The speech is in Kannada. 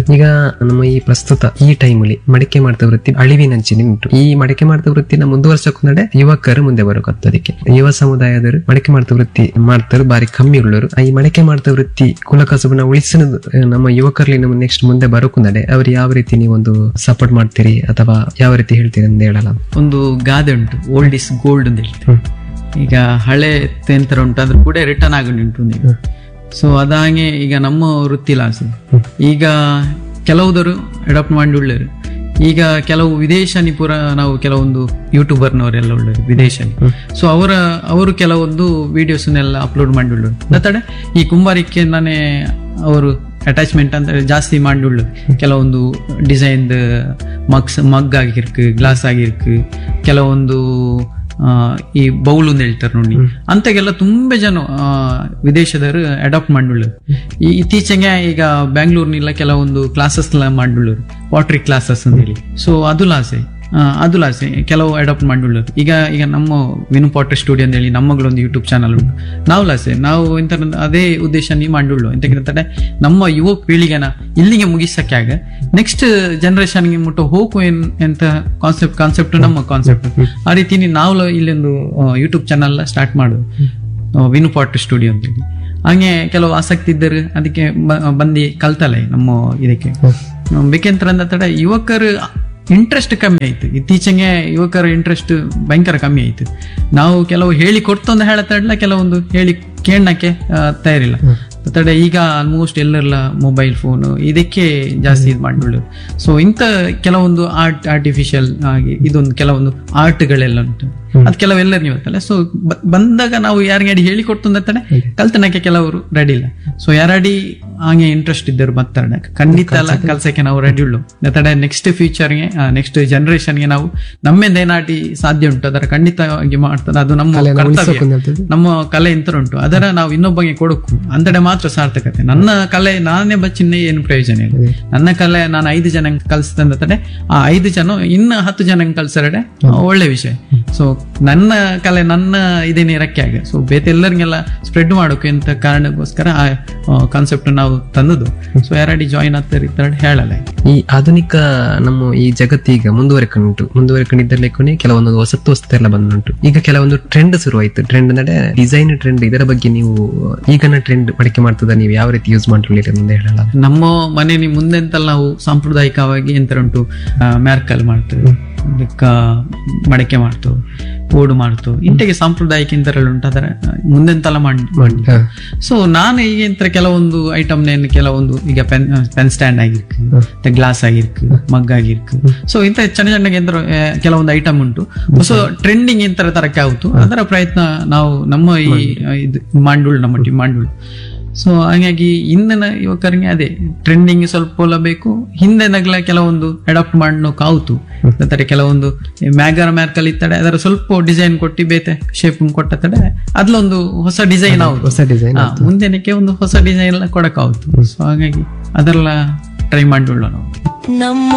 ಈಗ ನಮ್ಮ ಈ ಪ್ರಸ್ತುತ ಈ ಟೈಮಲ್ಲಿ ಮಡಿಕೆ ಮಾಡ್ತಾ ವೃತ್ತಿ ಅಳಿವಿನಂಚಿನ ಉಂಟು ಈ ಮಡಿಕೆ ಮಾಡ್ತಾ ವೃತ್ತಿನ ಮುಂದುವರ್ಸಕೊಂಡೆ ಯುವಕರು ಮುಂದೆ ಬರಕತ್ತದಕ್ಕೆ ಯುವ ಸಮುದಾಯದವರು ಮಡಿಕೆ ಮಾಡ್ತಾ ವೃತ್ತಿ ಮಾಡ್ತಾರೆ ಬಾರಿ ಕಮ್ಮಿ ಉಳ್ಳವರು ಈ ಮಡಿಕೆ ಮಾಡ್ತಾ ವೃತ್ತಿ ಕುಲಕಸಬನ ಉಳಿಸಿನ ನಮ್ಮ ಯುವಕರಲ್ಲಿ ನಮ್ಮ ನೆಕ್ಸ್ಟ್ ಮುಂದೆ ಬರೋಕುಂದಡೆ ಅವ್ರು ಯಾವ ರೀತಿ ನೀವೊಂದು ಸಪೋರ್ಟ್ ಮಾಡ್ತೀರಿ ಅಥವಾ ಯಾವ ರೀತಿ ಹೇಳ್ತೀರಿ ಅಂತ ಹೇಳಲ್ಲ ಒಂದು ಗಾದೆ ಉಂಟು ಓಲ್ಡ್ ಇಸ್ ಗೋಲ್ಡ್ ಅಂತ ಹೇಳ್ತಾರೆ ಹ್ಮ್. ಈಗ ಹಳೆ ತೆಂತರ ಉಂಟು ಅದ್ರ ಕೂಡ ರಿಟರ್ನ್ ಆಗುಂಟು ನೀವು ಸೊ ಅದಾಗೆ ಈಗ ನಮ್ಮ ವೃತ್ತಿ ಲಾಸ್ ಈಗ ಕೆಲವುದರು ಅಡಾಪ್ಟ್ ಮಾಡಿ ಉಳ್ಳರು ಈಗ ಕೆಲವು ವಿದೇಶನಿ ಪುರ ನಾವು ಕೆಲವೊಂದು ಯೂಟ್ಯೂಬರ್ನವರೆಲ್ಲ ಉಳ್ಳರು ವಿದೇಶನಿ ಸೊ ಅವರ ಅವರು ಕೆಲವೊಂದು ವಿಡಿಯೋಸ್ನೆಲ್ಲ ಅಪ್ಲೋಡ್ ಮಾಡಿ ಉಳ್ಳರು ತಡೆ ಈ ಕುಂಬಾರಿಕೆ ನಾನೇ ಅವರು ಅಟ್ಯಾಚ್ಮೆಂಟ್ ಅಂತ ಜಾಸ್ತಿ ಮಾಡಿಳ್ಳು ಕೆಲವೊಂದು ಡಿಸೈನ್ ಮಗ್ಸ್ ಮಗ್ ಆಗಿರ್ಕು ಗ್ಲಾಸ್ ಆಗಿರ್ಕು ಕೆಲವೊಂದು ಆ, ಈ ಬೌಲ್ ಅಂತ ಹೇಳ್ತಾರೆ ನೋಡಿ ಅಂತಾಗೆಲ್ಲ ತುಂಬಾ ಜನ ಆ, ವಿದೇಶದವರು ಅಡಾಪ್ಟ್ ಮಾಡಿಳ್ಳು ಈ ಇತ್ತೀಚೆಗೆ ಈಗ ಬ್ಯಾಂಗ್ಳೂರ್ನೆಲ್ಲ ಕೆಲವೊಂದು ಕ್ಲಾಸಸ್ ಮಾಡಿಳ್ಳರು ವಾಟ್ರಿ ಕ್ಲಾಸಸ್ ಅಂತ ಹೇಳಿ ಸೊ ಅದು ಲಾಸೆ ಆ, ಅದು ಲಾಸೆ ಕೆಲವು ಅಡಾಪ್ಟ್ ಮಾಡಿಳ್ಳರು ಈಗ ಈಗ ನಮ್ಮ ವಿನು ಪಾಟರ್ ಸ್ಟುಡಿಯೋ ಅಂತ ಹೇಳಿ ನಮ್ಮಗಳೊಂದು ಯೂಟ್ಯೂಬ್ ಚಾನಲ್ ಉಂಟು ನಾವು ಲಾಸೆ ನಾವು ಎಂತ ಅದೇ ಉದ್ದೇಶ ನೀ ಮಾಡಿಳ್ಳು ಎಂತ ನಮ್ಮ ಯುವ ಪೀಳಿಗೆನ ಇಲ್ಲಿಗೆ ಮುಗಿಸಕ್ಕೆ ಆಗ ನೆಕ್ಸ್ಟ್ ಜನರೇಷನ್ಗೆ ಮುಟ್ಟೋ ಹೋಗು ಏನ್ ಎಂತ ಕಾನ್ಸೆಪ್ಟ್ ಕಾನ್ಸೆಪ್ಟ್ ನಮ್ಮ ಕಾನ್ಸೆಪ್ಟ್ ಆ ರೀತಿ ನಾವು ಇಲ್ಲೊಂದು ಯೂಟ್ಯೂಬ್ ಚಾನಲ್ ಸ್ಟಾರ್ಟ್ ಮಾಡು ಆ, ವಿನು ಪಾಟ್ ಸ್ಟುಡಿಯೋ ಅಂತೇಳಿ ಹಂಗೆ ಕೆಲವು ಆಸಕ್ತಿ ಇದ್ದರು ಅದಕ್ಕೆ ಬ- ಬಂದು ಕಲ್ತಲ್ಲ ನಮ್ಮ ಇದಕ್ಕೆ ಬೇಕೆಂತ ತಡ ಯುವಕರು ಇಂಟ್ರೆಸ್ಟ್ ಕಮ್ಮಿ ಆಯ್ತು ಇತ್ತೀಚೆಗೆ ಯುವಕರ ಇಂಟ್ರೆಸ್ಟ್ ಭಯಂಕರ ಕಮ್ಮಿ ಆಯ್ತು ನಾವು ಕೆಲವು ಹೇಳಿ ಕೊಡ್ತಂದು ಹೇಳತ್ತಡ್ಲ ಕೆಲವೊಂದು ಹೇಳಿ ಕೇಳಕ್ಕೆ ತಯಾರಿಲ್ಲ ತಡೆ ಈಗ ಆಲ್ಮೋಸ್ಟ್ ಎಲ್ಲರೆಲ್ಲ ಮೊಬೈಲ್ ಫೋನು ಇದಕ್ಕೆ ಜಾಸ್ತಿ ಇದು ಮಾಡಿಕೊಳ್ಳು ಸೊ ಇಂಥ ಕೆಲವೊಂದು ಆರ್ಟ್ ಆರ್ಟಿಫಿಷಿಯಲ್ ಆಗಿ ಇದೊಂದು ಕೆಲವೊಂದು ಆರ್ಟ್ಗಳೆಲ್ಲ ಉಂಟು ಅದು ಕೆಲವೆಲ್ಲರೂ ಇವತ್ತಲ್ಲ ಸೊ ಬಂದಾಗ ನಾವು ಯಾರಿಗೆ ಹೇಳಿ ಕೊಡ್ತಂದ್ರೆ ಕಲ್ತನಕ್ಕೆ ಕೆಲವರು ರೆಡಿ ಇಲ್ಲ ಸೊ ಯಾರಡಿ ಹಾಗೆ ಇಂಟ್ರೆಸ್ಟ್ ಇದ್ದರು ಬರ್ತಾರೆ ಖಂಡಿತ ಅಲ್ಲ ಕಲ್ಸಕ್ಕೆ ನಾವು ರೆಡಿ ಉಳ್ಳು ತಡೆ ನೆಕ್ಸ್ಟ್ ಫ್ಯೂಚರ್ಗೆ ನೆಕ್ಸ್ಟ್ ಜನರೇಷನ್ಗೆ ನಾವು ನಮ್ಮಿಂದ ಏನಾಟಿ ಸಾಧ್ಯ ಉಂಟು ಅದರ ಖಂಡಿತವಾಗಿ ಮಾಡ್ತಾರೆ ಅದು ನಮ್ಮ ಕರ್ತವ್ಯ ನಮ್ಮ ಕಲೆ ಇಂತರ ಉಂಟು ಅದರ ನಾವು ಇನ್ನೊಬ್ಬಗೆ ಕೊಡಕು ಅಂತಡೆ ಮಾತ್ರ ಸಾರ್ಥಕತೆ ನನ್ನ ಕಲೆ ನಾನೇ ಬಚ್ಚಿನ ಏನು ಪ್ರಯೋಜನ ಇಲ್ಲ ನನ್ನ ಕಲೆ ನಾನು ಐದು ಜನ ಕಲಿಸ್ತಂದ ತಡೆ ಆ ಐದು ಜನ ಇನ್ನು ಹತ್ತು ಜನ ಕಲ್ಸರಡೆ ಒಳ್ಳೆ ವಿಷಯ ಸೊ ನನ್ನ ಕಲೆ ನನ್ನ ಇದೇನೇ ಇರಕ್ಕೆ ಆಗ ಸೊ ಬೇತೆ ಎಲ್ಲರಿಗೆಲ್ಲ ಸ್ಪ್ರೆಡ್ ಮಾಡೋಕೆ ಅಂತ ಕಾರಣಕ್ಕೋಸ್ಕರ ಆ ಕಾನ್ಸೆಪ್ಟ್ ನಾವು ತಂದದ್ದು ಸೊ ಯಾರಡಿ ಜಾಯಿನ್ ಆಗ್ತಾರೆ ಇತರ ಹೇಳಲ್ಲ ಈ ಆಧುನಿಕ ನಮ್ಮ ಈ ಜಗತ್ತೀಗ ಮುಂದುವರೆಕೊಂಡು ಮುಂದುವರೆಕೊಂಡಿದ್ದಲ್ಲೇ ಕೆಲವೊಂದು ಹೊಸತ್ತು ಹೊಸತೆಲ್ಲ ಬಂದುಂಟು ಈಗ ಕೆಲವೊಂದು ಟ್ರೆಂಡ್ ಶುರುವಾಯ್ತು ಟ್ರೆಂಡ್ ಅಂದ್ರೆ ಡಿಸೈನ್ ಟ್ರೆಂಡ್ ಇದರ ಬಗ್ಗೆ ನೀವು ಈಗಿನ ಟ್ರೆಂಡ್ ಮಡಿಕೆ ಮಾಡ್ತದ ನೀವು ಯಾವ ರೀತಿ ಯೂಸ್ ಮಾಡ್ಕೊಳ್ಳಿ ಮುಂದೆ ಹೇಳಲ್ಲ ನಮ್ಮ ಮನೆಯಲ್ಲಿ ಮುಂದೆ ಅಂತಲ್ಲ ನಾವು ಸಾಂಪ್ರದಾಯಿಕವಾಗಿ ಎಂತ ಉಂಟು ಮ್ಯಾರ್ಕಲ್ ಮಾಡ್ತೇವೆ ಅದಕ್ಕ ಮಡಕೆ ಮಾಡ್ತೇವೆ ಓಡು ಮಾಡ್ತೇವೆ ಇಂಟಿಗೆ ಸಾಂಪ್ರದಾಯಿಕ ಇಂತರಲ್ಲಿ ಉಂಟು ಅದರ ಮುಂದೆಂತೆಲ್ಲ ಮಾಡಿ ಮಾಡಿ ಸೊ ನಾನು ಈಗ ಇಂತ ಕೆಲವೊಂದು ಐಟಮ್ ನೇನು ಕೆಲವೊಂದು ಈಗ ಪೆನ್ ಪೆನ್ ಸ್ಟ್ಯಾಂಡ್ ಆಗಿರ್ಕು ಮತ್ತೆ ಗ್ಲಾಸ್ ಆಗಿರ್ಕು ಮಗ್ ಆಗಿರ್ಕು ಸೊ ಇಂಥ ಸಣ್ಣ ಸಣ್ಣ ಎಂತ ಕೆಲವೊಂದು ಐಟಮ್ ಉಂಟು ಸೊ ಟ್ರೆಂಡಿಂಗ್ ಇಂತರ ತರಕ್ಕೆ ಆಗುತ್ತು ಅದರ ಪ್ರಯತ್ನ ನಾವು ನಮ್ಮ ಈ ಇದು ಮಂಡುಳು ನಮ್ಮ ಟೀಮ್ ಮಂಡುಳು ಸೊ ಹಾಗಾಗಿ ಇಂದಿನ ಯುವಕರಿಗೆ ಅದೇ ಟ್ರೆಂಡಿಂಗ್ ಸ್ವಲ್ಪ ಒಲ ಬೇಕು ಹಿಂದೆನಗ್ಲ ಕೆಲವೊಂದು ಅಡಾಪ್ಟ್ ಮಾಡೋಕೆ ಆಯ್ತು ಅಂದರೆ ಕೆಲವೊಂದು ಮ್ಯಾಗರ್ ಮ್ಯಾರ್ಕಲ್ ಇತ್ತಡೆ ಅದರ ಸ್ವಲ್ಪ ಡಿಸೈನ್ ಕೊಟ್ಟು ಬೇತೆ ಶೇಪ್ ಕೊಟ್ಟ ತಡೆ ಅದ್ಲೊಂದು ಹೊಸ ಡಿಸೈನ್ ಆಗುತ್ತೆ ಹೊಸ ಡಿಸೈನ್ ಹಾ, ಮುಂದೆನಕ್ಕೆ ಒಂದು ಹೊಸ ಡಿಸೈನ್ ಎಲ್ಲ ಕೊಡಕ್ ಆಯ್ತು ಸೊ ಹಾಗಾಗಿ ಅದೆಲ್ಲ ಟ್ರೈ ಮಾಡಿಕೊಳ್ಳೋಣ ನಾವು ನಮ್ಮ